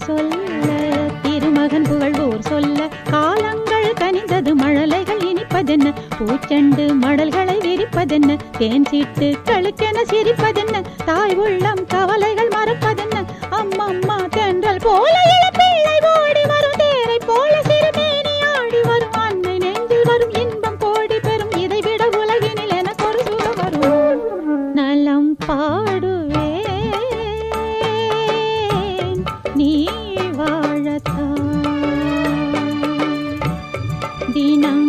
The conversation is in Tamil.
சொல்ல திருமகன் புகழ்வோர் சொல்ல காலங்கள் கனிந்தது மழலைகள் இனிப்பதென்ன பூச்செண்டு மடல்களை விரிப்பதென்ன தேன் சீட்டு கழுக்கென சிரிப்பதென்ன தாய் உள்ளம் கவலைகள் மறப்பதென்ன அம்மம்மா தென்றல் போல இளப்பிள்ளை ஓடி வரும் தேரை போல சிறுமேனி ஆடி வரும் அன்னை நெஞ்சில் வரும் இன்பம் கோடி பெறும் இதைவிட உலகினில் எனக்கு ஒரு சுகம் வரும் நலம் பாடுவேன் நீ வாழத்தான் தினம்